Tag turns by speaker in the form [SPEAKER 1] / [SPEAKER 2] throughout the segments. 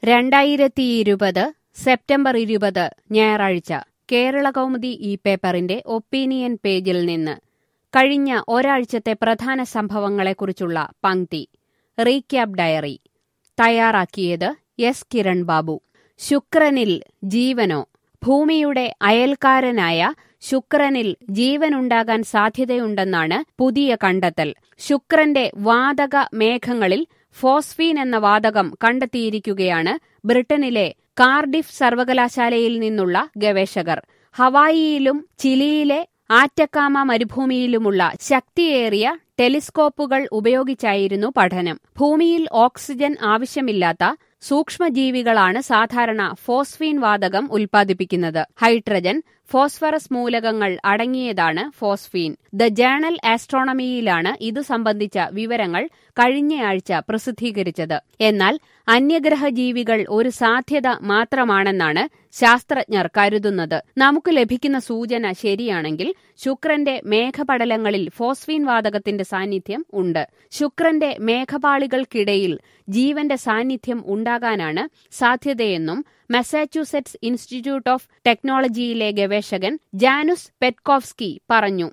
[SPEAKER 1] രണ്ടായിരത്തിയിരുപത് സെപ്റ്റംബർ ഇരുപത് ഞായറാഴ്ച കേരള കൗമുദി ഈ പേപ്പറിന്റെ ഒപ്പീനിയൻ പേജിൽ നിന്ന് കഴിഞ്ഞ ഒരാഴ്ചത്തെ പ്രധാന സംഭവങ്ങളെക്കുറിച്ചുള്ള പങ്ക്തി റീക്യാപ്പ് ഡയറി തയ്യാറാക്കിയത് എസ് കിരൺ ബാബു ശുക്രനിൽ ജീവനോ ഭൂമിയുടെ അയൽക്കാരനായ ശുക്രനിൽ ജീവനുണ്ടാകാൻ സാധ്യതയുണ്ടെന്നാണ് പുതിയ കണ്ടെത്തൽ ശുക്രന്റെ വാതക മേഘങ്ങളിൽ ഫോസ്ഫീൻ എന്ന വാതകം കണ്ടെത്തിയിരിക്കുകയാണ് ബ്രിട്ടനിലെ കാർഡിഫ് സർവകലാശാലയിൽ നിന്നുള്ള ഗവേഷകർ ഹവായിയിലും ചിലിയിലെ ആറ്റക്കാമ മരുഭൂമിയിലുമുള്ള ശക്തിയേറിയ ടെലിസ്കോപ്പുകൾ ഉപയോഗിച്ചായിരുന്നു പഠനം ഭൂമിയിൽ ഓക്സിജൻ ആവശ്യമില്ലാത്ത സൂക്ഷ്മജീവികളാണ് സാധാരണ ഫോസ്ഫീൻ വാതകം ഉൽപ്പാദിപ്പിക്കുന്നത് ഹൈഡ്രജൻ ഫോസ്ഫറസ് മൂലകങ്ങൾ അടങ്ങിയതാണ് ഫോസ്ഫീൻ ദ ജേണൽ ആസ്ട്രോണമിയിലാണ് ഇതു സംബന്ധിച്ച വിവരങ്ങൾ കഴിഞ്ഞയാഴ്ച പ്രസിദ്ധീകരിച്ചത് എന്നാൽ അന്യഗ്രഹ ജീവികൾ ഒരു സാധ്യത മാത്രമാണെന്നാണ് ശാസ്ത്രജ്ഞർ കരുതുന്നത് നമുക്ക് ലഭിക്കുന്ന സൂചന ശരിയാണെങ്കിൽ ശുക്രന്റെ മേഘപടലങ്ങളിൽ ഫോസ്ഫീൻ വാതകത്തിന്റെ സാന്നിധ്യം ഉണ്ട് ശുക്രന്റെ മേഘപാളികൾക്കിടയിൽ ജീവന്റെ സാന്നിധ്യം ഉണ്ടാകാനാണ് സാധ്യതയെന്നും മസാച്യൂസെറ്റ്സ് ഇൻസ്റ്റിറ്റ്യൂട്ട് ഓഫ് ടെക്നോളജിയിലെ ഗവേഷകൻ ജാനുസ് പെറ്റ്കോവ്സ്കി പറഞ്ഞു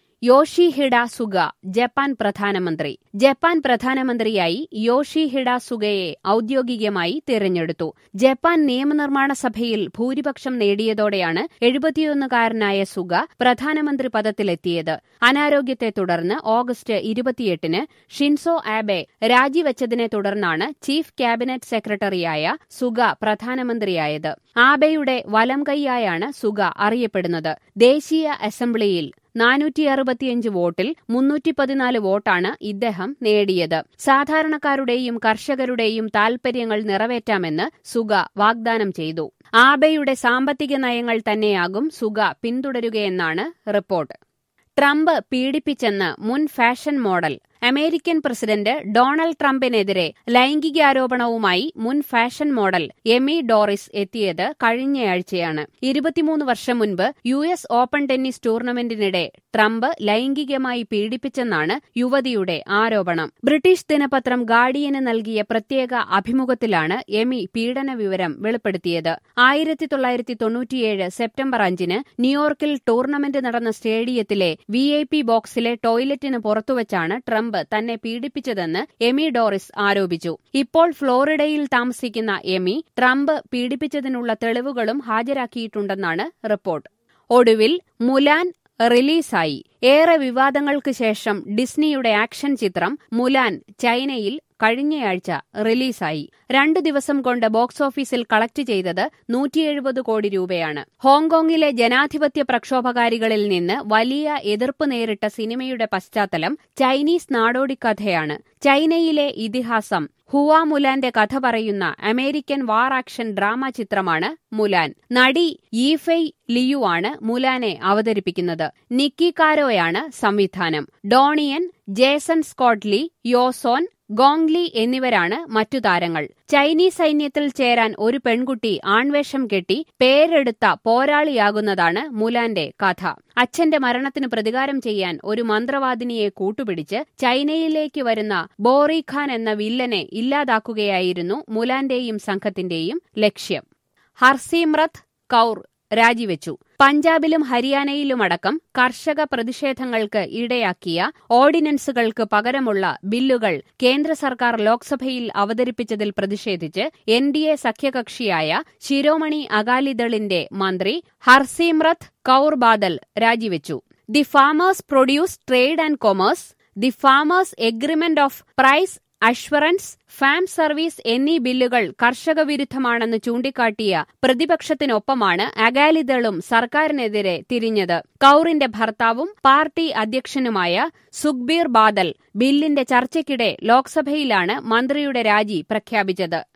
[SPEAKER 1] യോഷിഹിഡ സുഗ ജപ്പാൻ പ്രധാനമന്ത്രി ജപ്പാൻ പ്രധാനമന്ത്രിയായി യോഷിഹിഡ സുഗയെ ഔദ്യോഗികമായി തിരഞ്ഞെടുത്തു ജപ്പാൻ നിയമനിർമ്മാണ സഭയിൽ ഭൂരിപക്ഷം നേടിയതോടെയാണ് എഴുപത്തിയൊന്നുകാരനായ സുഗ പ്രധാനമന്ത്രി പദത്തിലെത്തിയത് അനാരോഗ്യത്തെ തുടർന്ന് ഓഗസ്റ്റ് ഇരുപത്തിയെട്ടിന് ഷിൻസോ ആബെ രാജിവെച്ചതിനെ തുടർന്നാണ് ചീഫ് ക്യാബിനറ്റ് സെക്രട്ടറിയായ സുഗ പ്രധാനമന്ത്രിയായത് ആബെയുടെ വലം കൈയായാണ് സുഗ അറിയപ്പെടുന്നത് ദേശീയ അസംബ്ലിയിൽ നാനൂറ്റി അറുപത്തിയഞ്ച് വോട്ടിൽ മുന്നൂറ്റി പതിനാല് വോട്ടാണ് ഇദ്ദേഹം നേടിയത് സാധാരണക്കാരുടെയും കർഷകരുടെയും താൽപര്യങ്ങൾ നിറവേറ്റാമെന്ന് സുഗ വാഗ്ദാനം ചെയ്തു ആബെയുടെ സാമ്പത്തിക നയങ്ങൾ തന്നെയാകും സുഗ പിന്തുടരുകയെന്നാണ് റിപ്പോർട്ട് ട്രംപ് പീഡിപ്പിച്ചെന്ന് മുൻ fashion model American president Donald ട്രംപിനെതിരെ ലൈംഗികാരോപണവുമായി മുൻ ഫാഷൻ മോഡൽ എമി ഡോറിസ് എത്തിയത് കഴിഞ്ഞയാഴ്ചയാണ് ഇരുപത്തിമൂന്ന് വർഷം മുൻപ് യു എസ് ഓപ്പൺ ടെന്നീസ് ടൂർണമെന്റിനിടെ ട്രംപ് ലൈംഗികമായി പീഡിപ്പിച്ചെന്നാണ് യുവതിയുടെ ആരോപണം ബ്രിട്ടീഷ് ദിനപത്രം ഗാർഡിയന് നൽകിയ പ്രത്യേക അഭിമുഖത്തിലാണ് എമി പീഡന വിവരം വെളിപ്പെടുത്തിയത് ആയിരത്തി തൊള്ളായിരത്തി തൊണ്ണൂറ്റിയേഴ് സെപ്റ്റംബർ അഞ്ചിന് ന്യൂയോർക്കിൽ ടൂർണമെന്റ് നടന്ന സ്റ്റേഡിയത്തിലെ വി ഐ പി ബോക്സിലെ ടോയ്ലറ്റിന് പുറത്തുവച്ചാണ് ട്രംപ് തന്നെ പീഡിപ്പിച്ചതെന്ന് എമി ഡോറിസ് ആരോപിച്ചു ഇപ്പോൾ ഫ്ലോറിഡയിൽ താമസിക്കുന്ന എമി ട്രംപ് പീഡിപ്പിച്ചതിനുള്ള തെളിവുകളും ഹാജരാക്കിയിട്ടുണ്ടെന്നാണ് റിപ്പോർട്ട് ഒടുവിൽ മുലാൻ റിലീസായി ഏറെ വിവാദങ്ങൾക്ക് ശേഷം ഡിസ്നിയുടെ ആക്ഷൻ ചിത്രം മുലാൻ ചൈനയിൽ കഴിഞ്ഞയാഴ്ച റിലീസായി രണ്ടു ദിവസം കൊണ്ട് ബോക്സ് ഓഫീസിൽ കളക്ട് ചെയ്തത് നൂറ്റിയെഴുപത് കോടി രൂപയാണ് ഹോങ്കോങ്ങിലെ ജനാധിപത്യ പ്രക്ഷോഭകാരികളിൽ നിന്ന് വലിയ എതിർപ്പ് നേരിട്ട സിനിമയുടെ പശ്ചാത്തലം ചൈനീസ് നാടോടിക്കഥയാണ് ചൈനയിലെ ഇതിഹാസം ഹുവാ മുലാന്റെ കഥ പറയുന്ന അമേരിക്കൻ വാർ ആക്ഷൻ ഡ്രാമ ചിത്രമാണ് മുലാൻ നടി ഈഫെയ് ലിയു ആണ് മുലാനെ അവതരിപ്പിക്കുന്നത് നിക്കി കാരോയാണ് സംവിധാനം ഡോണിയൻ ജേസൺ സ്കോട്ട്ലി യോസോൻ ഗോങ്ലി എന്നിവരാണ് മറ്റു താരങ്ങൾ ചൈനീസ് സൈന്യത്തിൽ ചേരാൻ ഒരു പെൺകുട്ടി ആൺവേഷം കെട്ടി പേരെടുത്ത പോരാളിയാകുന്നതാണ് മുലാന്റെ കഥ അച്ഛന്റെ മരണത്തിന് പ്രതികാരം ചെയ്യാൻ ഒരു മന്ത്രവാദിനിയെ കൂട്ടുപിടിച്ച് ചൈനയിലേക്ക് വരുന്ന ബോറി ഖാൻ എന്ന വില്ലനെ ഇല്ലാതാക്കുകയായിരുന്നു മുലാന്റെയും സംഘത്തിന്റെയും ലക്ഷ്യം ഹർസിമ്രത് കൌർ രാജിവെച്ചു പഞ്ചാബിലും ഹരിയാനയിലുമടക്കം കർഷക പ്രതിഷേധങ്ങൾക്ക് ഇടയാക്കിയ ഓർഡിനൻസുകൾക്ക് പകരമുള്ള ബില്ലുകൾ കേന്ദ്ര സർക്കാർ ലോക്സഭയിൽ അവതരിപ്പിച്ചതിൽ പ്രതിഷേധിച്ച് എൻ ഡി എ സഖ്യകക്ഷിയായ ശിരോമണി അകാലിദളിന്റെ മന്ത്രി ഹർസിമ്രത് കൌർ ബാദൽ രാജിവെച്ചു the farmers produce trade and commerce the farmers agreement of price assurance farm service എന്നീ ബില്ലുകൾ കർഷക വിരുദ്ധമാണെന്ന് ചൂണ്ടിക്കാട്ടിയ പ്രതിപക്ഷത്തിനൊപ്പമാണ് അകാലിദളും സർക്കാരിനെതിരെ തിരിഞ്ഞത് കൌറിന്റെ ഭർത്താവും പാർട്ടി അധ്യക്ഷനുമായ സുഖ്ബീർ ബാദൽ ബില്ലിന്റെ ചർച്ചയ്ക്കിടെ ലോക്സഭയിലാണ് മന്ത്രിയുടെ രാജി പ്രഖ്യാപിച്ചത്